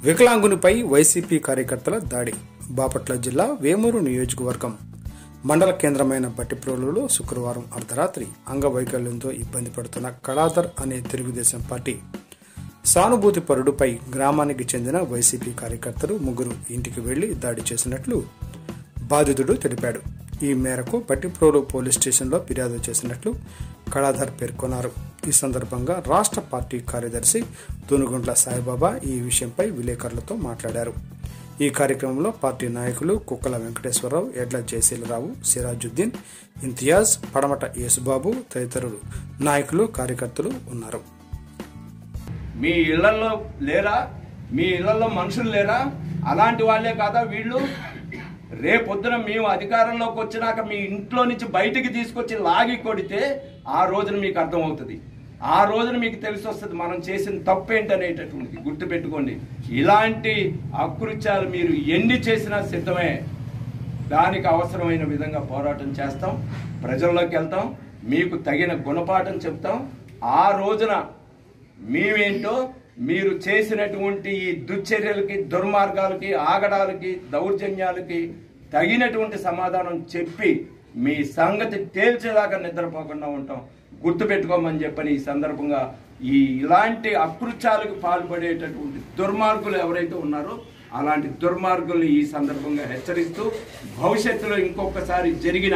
వికలాంగునిపై YCP కార్యకర్తల దాడి బాపట్ల జిల్లా వేమూరు నియోజకవర్గం మండల కేంద్రమైన బట్టిప్రోలులో శుక్రవారం అర్ధరాత్రి అంగవైకల్యంతో ఇబ్బంది పడుతున్న కళాధర్ అనే తెలుగుదేశం పార్టీ సానుభూతి పరుడుపై గ్రామానికి చెందిన వైసీపీ కార్యకర్తలు ముగ్గురు ఇంటికి వెళ్లి దాడి చేసినట్లు బాధితుడు తెలిపాడు ఈ మేరకు పట్టిప్రోలు పోలీస్ స్టేషన్లో ఫిర్యాదు చేసినట్లు కళాధర్ పేర్కొన్నారు ఈ సందర్భంగా రాష్ట్ర పార్టీ కార్యదర్శి తూనుగుంట్ల సాయిబాబా ఈ విషయంపై విలేకరులతో మాట్లాడారు ఈ కార్యక్రమంలో పార్టీ నాయకులు కుక్కల వెంకటేశ్వరరావు ఎడ్ల జయశీలరావు సిరాజుద్దీన్ ఇంతియాజ్ పడమట యేసుబాబు తదితరులు నాయకులు కార్యకర్తలు ఉన్నారు మీ ఇళ్లలో లేరా మీ ఇళ్లలో మనుషులు లేరా అలాంటి వాళ్ళే కాదా వీళ్ళు రేపొద్దున మేము అధికారంలోకి వచ్చినాక మీ ఇంట్లో నుంచి బయటికి తీసుకొచ్చి లాగి కొడితే ఆ రోజున మీకు అర్థమవుతుంది ఆ రోజున మీకు తెలిసి వస్తుంది మనం చేసిన తప్పు ఏంటనేటటువంటిది గుర్తుపెట్టుకోండి ఇలాంటి అకృత్యాలు మీరు ఎన్ని చేసినా సిద్ధమే దానికి అవసరమైన విధంగా పోరాటం చేస్తాం ప్రజల్లోకి వెళ్తాం మీకు తగిన గుణపాఠం చెప్తాం ఆ రోజున మేమేంటో మీరు చేసినటువంటి ఈ దుశ్చర్యలకి దుర్మార్గాలకి ఆగడాలకి దౌర్జన్యాలకి తగినటువంటి సమాధానం చెప్పి మీ సంగతి తేల్చేదాకా నిద్రపోకుండా ఉంటాం గుర్తుపెట్టుకోమని చెప్పని ఈ సందర్భంగా ఈ ఇలాంటి అకృత్యాలకు పాల్పడేటటువంటి దుర్మార్గులు ఎవరైతే ఉన్నారో అలాంటి దుర్మార్గుల్ని ఈ సందర్భంగా హెచ్చరిస్తూ భవిష్యత్తులో ఇంకొకసారి జరిగిన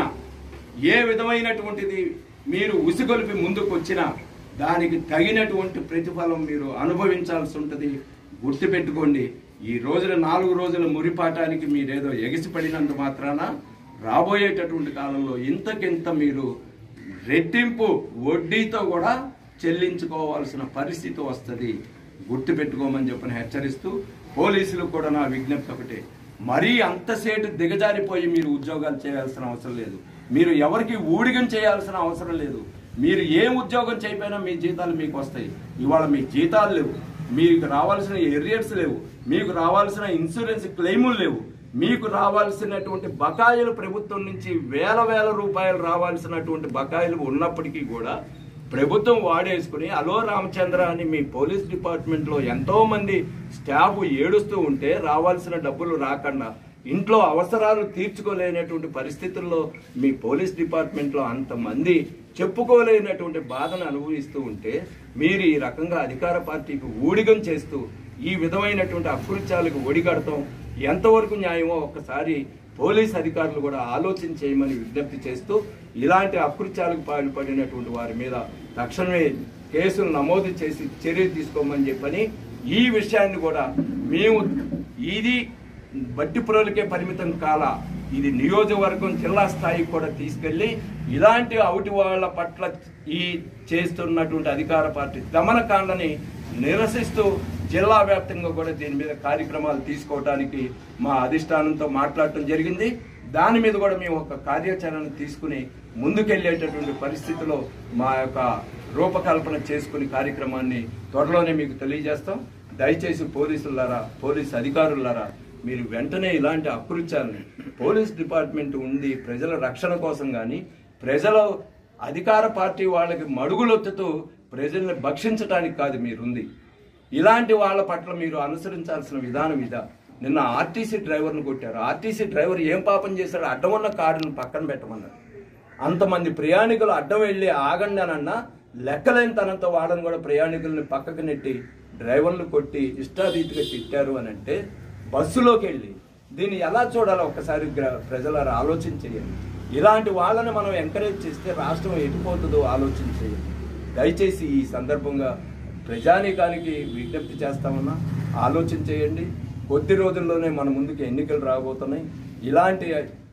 ఏ విధమైనటువంటిది మీరు ఉసిగొలిపి ముందుకు వచ్చినా దానికి తగినటువంటి ప్రతిఫలం మీరు అనుభవించాల్సి ఉంటుంది గుర్తుపెట్టుకోండి ఈ రోజున నాలుగు రోజుల మురిపాటానికి మీరేదో ఎగిసిపడినంత మాత్రాన రాబోయేటటువంటి కాలంలో ఇంతకింత మీరు రెట్టింపు వడ్డీతో కూడా చెల్లించుకోవాల్సిన పరిస్థితి వస్తుంది గుర్తుపెట్టుకోమని చెప్పని హెచ్చరిస్తూ పోలీసులకు కూడా నా విజ్ఞప్తి ఒకటే మరీ అంతసేటు దిగజారిపోయి మీరు ఉద్యోగాలు చేయాల్సిన అవసరం లేదు మీరు ఎవరికి ఊడిగం చేయాల్సిన అవసరం లేదు మీరు ఏ ఉద్యోగం చేయకపోయినా మీ జీతాలు మీకు వస్తాయి ఇవాళ మీ జీతాలు లేవు మీకు రావాల్సిన ఎరియర్స్ లేవు మీకు రావాల్సిన ఇన్సూరెన్స్ క్లెయిములు లేవు మీకు రావాల్సినటువంటి బకాయిలు ప్రభుత్వం నుంచి వేల వేల రూపాయలు రావాల్సినటువంటి బకాయిలు ఉన్నప్పటికీ కూడా ప్రభుత్వం వాడేసుకుని అలో రామచంద్ర అని మీ పోలీస్ డిపార్ట్మెంట్లో ఎంతో మంది స్టాఫ్ ఏడుస్తూ ఉంటే రావాల్సిన డబ్బులు రాకుండా ఇంట్లో అవసరాలు తీర్చుకోలేనటువంటి పరిస్థితుల్లో మీ పోలీస్ డిపార్ట్మెంట్లో అంతమంది చెప్పుకోలేనటువంటి బాధను అనుభవిస్తూ ఉంటే మీరు ఈ రకంగా అధికార పార్టీకి ఊడిగం చేస్తూ ఈ విధమైనటువంటి అకృత్యాలకు ఒడిగడతాం ఎంతవరకు న్యాయమో ఒక్కసారి పోలీస్ అధికారులు కూడా ఆలోచన చేయమని విజ్ఞప్తి చేస్తూ ఇలాంటి అకృత్యాలకు పాల్పడినటువంటి వారి మీద తక్షణమే కేసులు నమోదు చేసి చర్య తీసుకోమని చెప్పని ఈ విషయాన్ని కూడా మేము ఇది బట్టిపురలకే పరిమితం కాల ఇది నియోజకవర్గం జిల్లా స్థాయికి కూడా తీసుకెళ్లి ఇలాంటి అవుటి వాళ్ళ పట్ల ఈ చేస్తున్నటువంటి అధికార పార్టీ దమనకాండని నిరసిస్తూ జిల్లా వ్యాప్తంగా కూడా దీని మీద కార్యక్రమాలు తీసుకోవడానికి మా అధిష్టానంతో మాట్లాడటం జరిగింది దాని మీద కూడా మేము ఒక కార్యాచరణ తీసుకుని ముందుకెళ్లేటటువంటి పరిస్థితిలో మా యొక్క రూపకల్పన చేసుకుని కార్యక్రమాన్ని త్వరలోనే మీకు తెలియజేస్తాం దయచేసి పోలీసులారా పోలీస్ అధికారులారా మీరు వెంటనే ఇలాంటి అకృత్యాలని పోలీస్ డిపార్ట్మెంట్ ఉంది ప్రజల రక్షణ కోసం కానీ ప్రజల అధికార పార్టీ వాళ్ళకి మడుగులొత్తుతూ ప్రజల్ని భక్షించడానికి కాదు మీరుంది ఇలాంటి వాళ్ళ పట్ల మీరు అనుసరించాల్సిన విధానం ఇదా నిన్న ఆర్టీసీ డ్రైవర్ను కొట్టారు ఆర్టీసీ డ్రైవర్ ఏం పాపం చేశాడు అడ్డం ఉన్న కారును పక్కన పెట్టమన్నారు అంతమంది ప్రయాణికులు అడ్డం వెళ్ళి ఆగండి అనన్నా లెక్కలేని తనంతో వాళ్ళని కూడా ప్రయాణికుల్ని పక్కకు నెట్టి డ్రైవర్లు కొట్టి ఇష్టారీతిగా తిట్టారు అని అంటే బస్సులోకి వెళ్ళి దీన్ని ఎలా చూడాలో ఒక్కసారి గ్ర- ప్రజలారా ఆలోచన చేయండి ఇలాంటి వాళ్ళని మనం ఎంకరేజ్ చేస్తే రాష్ట్రం ఎటుపోతుందో ఆలోచన చేయండి దయచేసి ఈ సందర్భంగా ప్రజానీకానికి విజ్ఞప్తి చేస్తామన్నా ఆలోచన చేయండి కొద్ది రోజుల్లోనే మన ముందుకు ఎన్నికలు రాబోతున్నాయి ఇలాంటి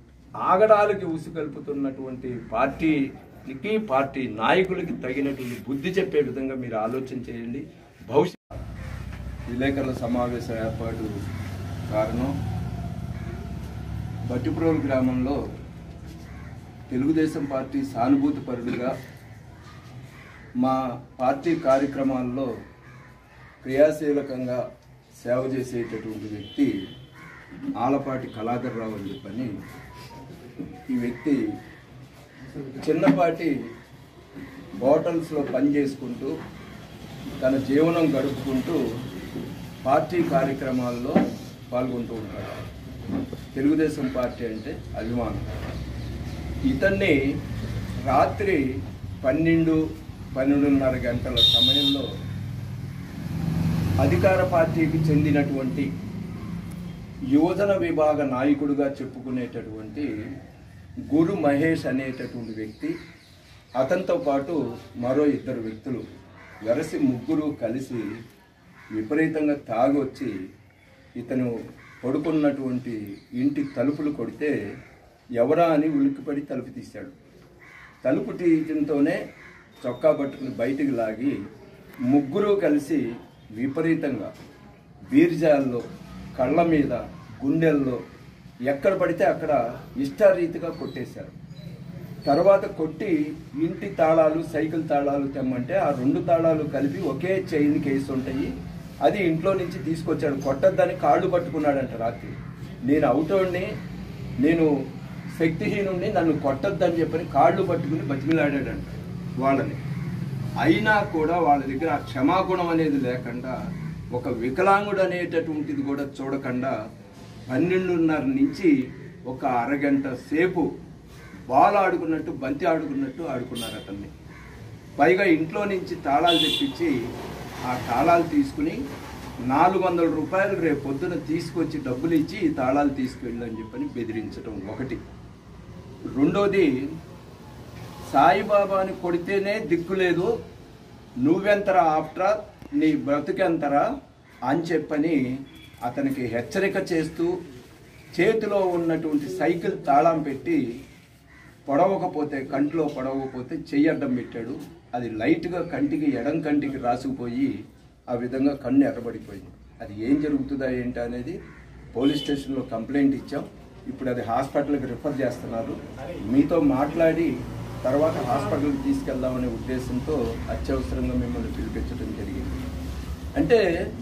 ఆగడాలకి ఉసుగల్పుతున్నటువంటి పార్టీకి పార్టీ నాయకులకి తగినటువంటి బుద్ధి చెప్పే విధంగా మీరు ఆలోచన చేయండి భవిష్యత్ విలేకరుల సమావేశం ఏర్పాటు కారణం బట్టిప్రోలు గ్రామంలో తెలుగుదేశం పార్టీ సానుభూతి పరుడుగా మా పార్టీ కార్యక్రమాల్లో క్రియాశీలకంగా సేవ చేసేటటువంటి వ్యక్తి ఆలపాటి కళాధర్ రావు అని చెప్పని ఈ వ్యక్తి చిన్నపాటి హోటల్స్లో పని చేసుకుంటూ తన జీవనం గడుపుకుంటూ పార్టీ కార్యక్రమాల్లో పాల్గొంటూ ఉంటాడు తెలుగుదేశం పార్టీ అంటే అభిమానం ఇతన్ని రాత్రి పన్నెండు పన్నెండున్నర గంటల సమయంలో అధికార పార్టీకి చెందినటువంటి యువజన విభాగ నాయకుడిగా చెప్పుకునేటటువంటి గురు మహేష్ అనేటటువంటి వ్యక్తి అతనితో పాటు మరో ఇద్దరు వ్యక్తులు వెరసి ముగ్గురు కలిసి విపరీతంగా తాగొచ్చి ఇతను పడుకున్నటువంటి ఇంటి తలుపులు కొడితే ఎవరా అని ఉలిక్కిపడి తలుపు తీశాడు తలుపు తీయటంతోనే చొక్కా పట్టుకుని బయటికి లాగి ముగ్గురు కలిసి విపరీతంగా బీర్జాల్లో కళ్ళ మీద గుండెల్లో ఎక్కడ పడితే అక్కడ ఇష్టారీతిగా కొట్టేశారు తర్వాత కొట్టి ఇంటి తాళాలు సైకిల్ తాళాలు తెమ్మంటే ఆ రెండు తాళాలు కలిపి ఒకే చైన్ కేసు ఉంటాయి అది ఇంట్లో నుంచి తీసుకొచ్చాడు కొట్టద్దని కాళ్ళు పట్టుకున్నాడంట రాత్రి నేను అవుటోడిని నేను శక్తిహీనుడిని నన్ను కొట్టొద్దని చెప్పని కాళ్ళు పట్టుకుని బతిమిలాడాడంట వాళ్ళని అయినా కూడా వాళ్ళ దగ్గర ఆ క్షమాగుణం అనేది లేకుండా ఒక వికలాంగుడు అనేటటువంటిది కూడా చూడకుండా పన్నెండున్నర నుంచి ఒక అరగంట సేపు బాల్ ఆడుకున్నట్టు బంతి ఆడుకున్నట్టు ఆడుకున్నారు అతన్ని పైగా ఇంట్లో నుంచి తాళాలు తెప్పించి ఆ తాళాలు తీసుకుని నాలుగు వందల రూపాయలు రేపు పొద్దున తీసుకొచ్చి డబ్బులు ఇచ్చి ఈ తాళాలు తీసుకెళ్ళని చెప్పని బెదిరించడం ఒకటి రెండోది సాయిబాబాని కొడితేనే దిక్కు లేదు నువ్వెంతరా ఆఫ్టర్ నీ బ్రతుకెంతరా అని చెప్పని అతనికి హెచ్చరిక చేస్తూ చేతిలో ఉన్నటువంటి సైకిల్ తాళం పెట్టి పొడవకపోతే కంటిలో పొడవకపోతే చెయ్యి అడ్డం పెట్టాడు అది లైట్గా కంటికి ఎడం కంటికి రాసుకుపోయి ఆ విధంగా కన్ను ఎర్రబడిపోయింది అది ఏం జరుగుతుందా ఏంటి అనేది పోలీస్ స్టేషన్లో కంప్లైంట్ ఇచ్చాం ఇప్పుడు అది హాస్పిటల్కి రిఫర్ చేస్తున్నారు మీతో మాట్లాడి తర్వాత హాస్పిటల్కి తీసుకెళ్దామనే ఉద్దేశంతో అత్యవసరంగా మిమ్మల్ని పిలిపించడం జరిగింది అంటే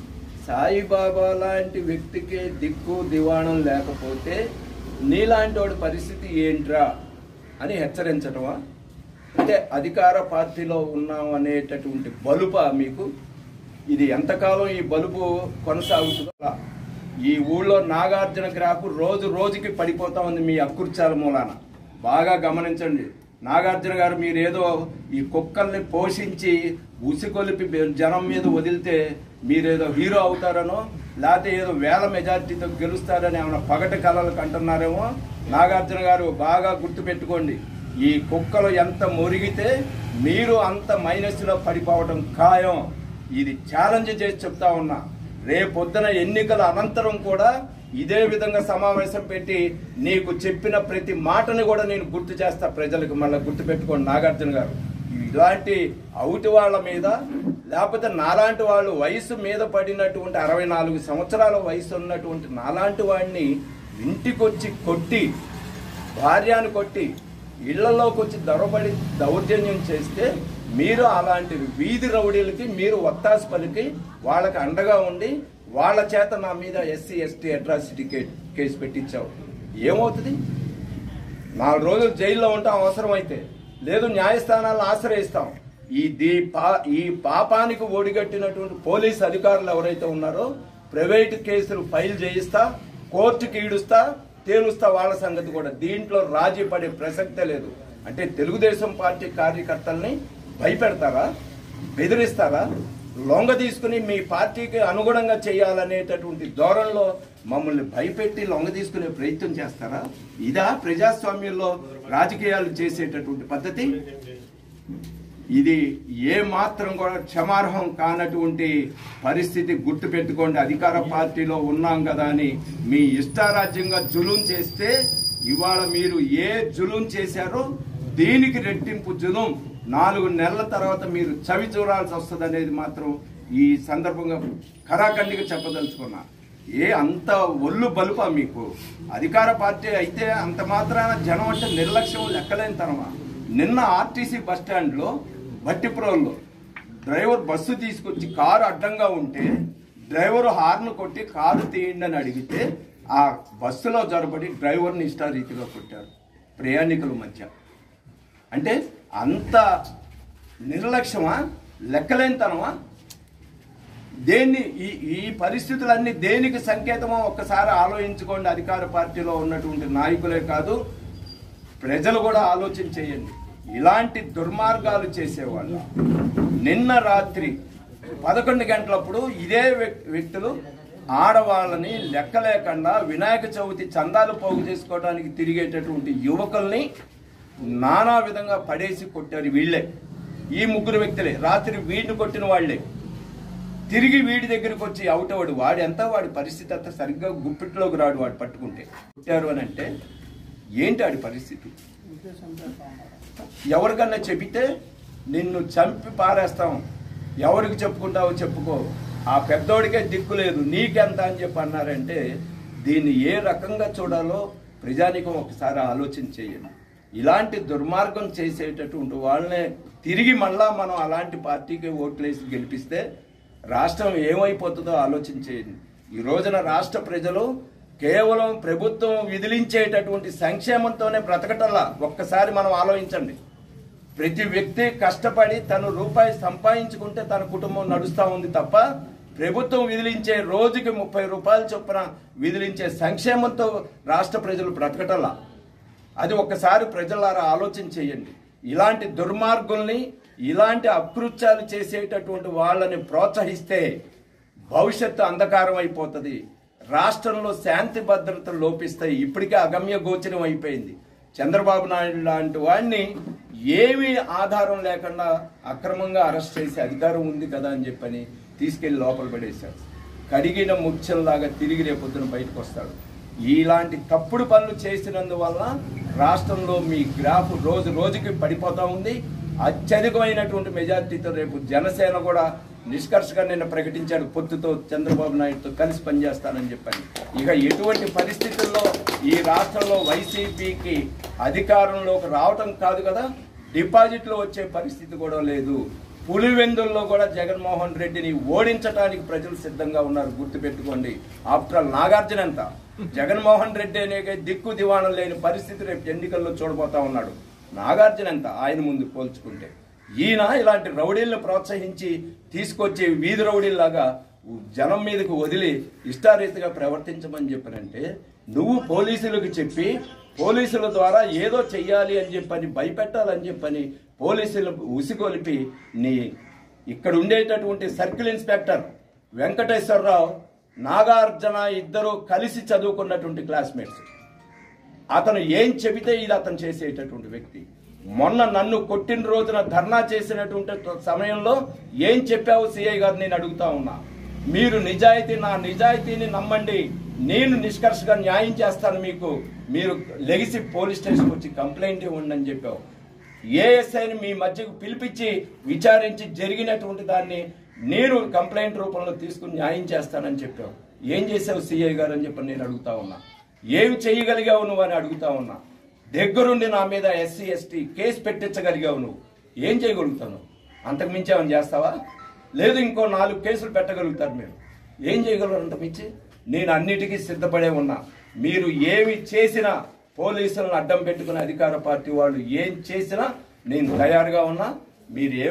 సాయిబాబా లాంటి వ్యక్తికి దిక్కు దివాణం లేకపోతే నీలాంటి వాడి పరిస్థితి ఏంట్రా అని హెచ్చరించడమా అంటే అధికార పార్టీలో ఉన్నాం అనేటటువంటి బలుప మీకు ఇది ఎంతకాలం ఈ బలుపు కొనసాగుతుందో ఈ ఊళ్ళో నాగార్జున గ్రాఫ్ రోజు రోజుకి పడిపోతా ఉంది మీ అక్కుర్చాల మూలాన బాగా గమనించండి నాగార్జున గారు మీరేదో ఈ కుక్కల్ని పోషించి ఉసికొలిపి జనం మీద వదిలితే మీరేదో హీరో అవుతారనో లేకపోతే ఏదో వేల మెజార్టీతో గెలుస్తారని ఏమైనా పగటి కళలు కంటున్నారేమో నాగార్జున గారు బాగా గుర్తుపెట్టుకోండి ఈ కుక్కలు ఎంత మురిగితే మీరు అంత మైనస్లో పడిపోవడం ఖాయం ఇది ఛాలెంజ్ చేసి చెప్తా ఉన్నా రేపొద్దున ఎన్నికల అనంతరం కూడా ఇదే విధంగా సమావేశం పెట్టి నీకు చెప్పిన ప్రతి మాటని కూడా నేను గుర్తు చేస్తా ప్రజలకు మళ్ళీ గుర్తు పెట్టుకోండి నాగార్జున గారు ఇలాంటి అవుటి వాళ్ళ మీద లేకపోతే నాలాంటి వాళ్ళు వయసు మీద పడినటువంటి అరవై నాలుగు సంవత్సరాల వయసు ఉన్నటువంటి నాలాంటి వాడిని ఇంటికొచ్చి కొట్టి భార్యను కొట్టి ఇళ్లలోకి వచ్చి దొరబడి దౌర్జన్యం చేస్తే మీరు అలాంటి వీధి రౌడీలకి మీరు ఒత్తాసు పలికి వాళ్ళకి అండగా ఉండి వాళ్ళ చేత నా మీద ఎస్సీ ఎస్టీ అట్రాసిటీ కేసు పెట్టించావు ఏమవుతుంది నాలుగు రోజులు జైల్లో ఉంటాం అవసరమైతే లేదు న్యాయస్థానాలను ఆశ్రయిస్తాం ఈ దీ పా ఈ పాపానికి ఓడిగట్టినటువంటి పోలీస్ అధికారులు ఎవరైతే ఉన్నారో ప్రైవేట్ కేసులు ఫైల్ చేయిస్తా కోర్టుకి ఈడుస్తా తేలుస్తా వాళ్ళ సంగతి కూడా దీంట్లో రాజీ పడే ప్రసక్తే లేదు అంటే తెలుగుదేశం పార్టీ కార్యకర్తల్ని భయపెడతారా బెదిరిస్తారా లొంగ తీసుకుని మీ పార్టీకి అనుగుణంగా చేయాలనేటటువంటి ధోరణిలో మమ్మల్ని భయపెట్టి లొంగ తీసుకునే ప్రయత్నం చేస్తారా ఇదా ప్రజాస్వామ్యంలో రాజకీయాలు చేసేటటువంటి పద్ధతి ఇది ఏ మాత్రం కూడా క్షమార్హం కానటువంటి పరిస్థితి గుర్తు పెట్టుకోండి అధికార పార్టీలో ఉన్నాం కదా అని మీ ఇష్టారాజ్యంగా జులుం చేస్తే ఇవాళ మీరు ఏ జులుం చేశారో దీనికి రెట్టింపు జులుం నాలుగు నెలల తర్వాత మీరు చవి చూడాల్సి వస్తుంది అనేది మాత్రం ఈ సందర్భంగా ఖరాఖండిగా చెప్పదలుచుకున్నా ఏ అంత ఒళ్ళు బలుపా మీకు అధికార పార్టీ అయితే అంత మాత్రాన జనం అంటే నిర్లక్ష్యం లెక్కలేని తనమా నిన్న ఆర్టీసీ బస్ స్టాండ్లో బట్టిపురంలో డ్రైవర్ బస్సు తీసుకొచ్చి కారు అడ్డంగా ఉంటే డ్రైవర్ హార్న్ కొట్టి కారు తీయండి అని అడిగితే ఆ బస్సులో జరబడి డ్రైవర్ని ఇష్టారీతిగా కొట్టారు ప్రయాణికుల మధ్య అంటే అంత నిర్లక్ష్యమా లెక్కలేనితనమా దేన్ని ఈ ఈ పరిస్థితులన్నీ దేనికి సంకేతమో ఒక్కసారి ఆలోచించుకోండి అధికార పార్టీలో ఉన్నటువంటి నాయకులే కాదు ప్రజలు కూడా ఆలోచన చేయండి ఇలాంటి దుర్మార్గాలు చేసేవాళ్ళు నిన్న రాత్రి పదకొండు గంటలప్పుడు ఇదే వ్యక్- వ్యక్తులు ఆడవాళ్ళని లెక్క లేకుండా వినాయక చవితి చందాలు పోగు చేసుకోవడానికి తిరిగేటటువంటి యువకుల్ని నానా విధంగా పడేసి కొట్టారు వీళ్ళే ఈ ముగ్గురు వ్యక్తులే రాత్రి వీడిని కొట్టిన వాళ్ళే తిరిగి వీడి దగ్గరికి వచ్చి అవుట్ అవ్వడు వాడు ఎంత వాడి పరిస్థితి అంతా సరిగ్గా గుప్పిట్లోకి రాడు వాడు పట్టుకుంటే పుట్టారు అని అంటే ఏంటి వాడి పరిస్థితి ఎవరికన్నా చెబితే నిన్ను చంపి పారేస్తాం ఎవరికి చెప్పుకుంటావో చెప్పుకో ఆ పెద్దోడికే దిక్కు లేదు నీకెంత అని చెప్పి అన్నారంటే దీన్ని ఏ రకంగా చూడాలో ప్రజానికం ఒకసారి ఆలోచన చేయండి ఇలాంటి దుర్మార్గం చేసేటటువంటి వాళ్ళనే తిరిగి మళ్ళా మనం అలాంటి పార్టీకి ఓట్లేసి గెలిపిస్తే రాష్ట్రం ఏమైపోతుందో ఆలోచన చేయండి ఈ రోజున రాష్ట్ర ప్రజలు కేవలం ప్రభుత్వం విధిలించేటటువంటి సంక్షేమంతోనే బ్రతకటల్లా ఒక్కసారి మనం ఆలోచించండి ప్రతి వ్యక్తి కష్టపడి తను రూపాయి సంపాదించుకుంటే తన కుటుంబం నడుస్తూ ఉంది తప్ప ప్రభుత్వం విధిలించే రోజుకి ముప్పై రూపాయల చొప్పున విధిలించే సంక్షేమంతో రాష్ట్ర ప్రజలు బ్రతకటల్లా అది ఒక్కసారి ప్రజలారా ఆలోచన చేయండి ఇలాంటి దుర్మార్గుల్ని ఇలాంటి అకృత్యాలు చేసేటటువంటి వాళ్ళని ప్రోత్సహిస్తే భవిష్యత్తు అంధకారం అయిపోతుంది రాష్ట్రంలో శాంతి భద్రతలు లోపిస్తాయి ఇప్పటికే అగమ్య గోచరం అయిపోయింది చంద్రబాబు నాయుడు లాంటి వాడిని ఏమీ ఆధారం లేకుండా అక్రమంగా అరెస్ట్ చేసే అధికారం ఉంది కదా అని చెప్పని తీసుకెళ్లి లోపల పడేశాడు కడిగిన ముత్యంలాగా తిరిగి రేపొద్దున బయటకు వస్తాడు ఇలాంటి తప్పుడు పనులు చేసినందువల్ల రాష్ట్రంలో మీ గ్రాఫ్ రోజు రోజుకి పడిపోతా ఉంది అత్యధికమైనటువంటి మెజార్టీతో రేపు జనసేన కూడా నిష్కర్షగా నిన్న ప్రకటించాడు పొత్తుతో చంద్రబాబు నాయుడుతో కలిసి పనిచేస్తానని చెప్పని ఇక ఎటువంటి పరిస్థితుల్లో ఈ రాష్ట్రంలో వైసీపీకి అధికారంలోకి రావటం కాదు కదా డిపాజిట్లు వచ్చే పరిస్థితి కూడా లేదు పులివెందుల్లో కూడా జగన్మోహన్ రెడ్డిని ఓడించడానికి ప్రజలు సిద్ధంగా ఉన్నారు గుర్తుపెట్టుకోండి ఆఫ్టర్ ఆల్ నాగార్జున ఎంత జగన్మోహన్ రెడ్డి అనే దిక్కు దివాణం లేని పరిస్థితి రేపు ఎన్నికల్లో చూడబోతా ఉన్నాడు నాగార్జున ఎంత ఆయన ముందు పోల్చుకుంటే ఈయన ఇలాంటి రౌడీలను ప్రోత్సహించి తీసుకొచ్చి వీధి రౌడీల్లాగా జనం మీదకు వదిలి ఇష్టారీతిగా ప్రవర్తించమని చెప్పనంటే నువ్వు పోలీసులకు చెప్పి పోలీసుల ద్వారా ఏదో చెయ్యాలి అని చెప్పని భయపెట్టాలని చెప్పని పోలీసులు ఉసిగొలిపి నీ ఇక్కడ ఉండేటటువంటి సర్కిల్ ఇన్స్పెక్టర్ వెంకటేశ్వరరావు నాగార్జున ఇద్దరు కలిసి చదువుకున్నటువంటి క్లాస్మేట్స్ అతను ఏం చెబితే ఇది అతను చేసేటటువంటి వ్యక్తి మొన్న నన్ను కొట్టిన రోజున ధర్నా చేసినటువంటి సమయంలో ఏం చెప్పావు సిఐ గారు నేను అడుగుతా ఉన్నా మీరు నిజాయితీ నా నిజాయితీని నమ్మండి నేను నిష్కర్షగా న్యాయం చేస్తాను మీకు మీరు లెగిసి పోలీస్ స్టేషన్కి వచ్చి కంప్లైంట్ ఇవ్వండి అని చెప్పావు ఏఎస్ఐని మీ మధ్యకు పిలిపించి విచారించి జరిగినటువంటి దాన్ని నేను కంప్లైంట్ రూపంలో తీసుకుని న్యాయం చేస్తానని చెప్పావు ఏం చేసావు సిఐ గారు అని చెప్పి నేను అడుగుతా ఉన్నా ఏమి చేయగలిగావు నువ్వు అని అడుగుతా ఉన్నా దగ్గరుండి నా మీద ఎస్సీ ఎస్టీ కేసు పెట్టించగలిగావు నువ్వు ఏం చేయగలుగుతావు నువ్వు? అంతకు మించి ఏమైనా చేస్తావా లేదు ఇంకో నాలుగు కేసులు పెట్టగలుగుతారు మీరు ఏం చేయగలరు అంత మించి నేను అన్నిటికీ సిద్ధపడే ఉన్నా మీరు ఏమి చేసినా పోలీసులను అడ్డం పెట్టుకుని అధికార పార్టీ వాళ్ళు ఏం చేసినా నేను తయారుగా ఉన్నా మీరు ఏ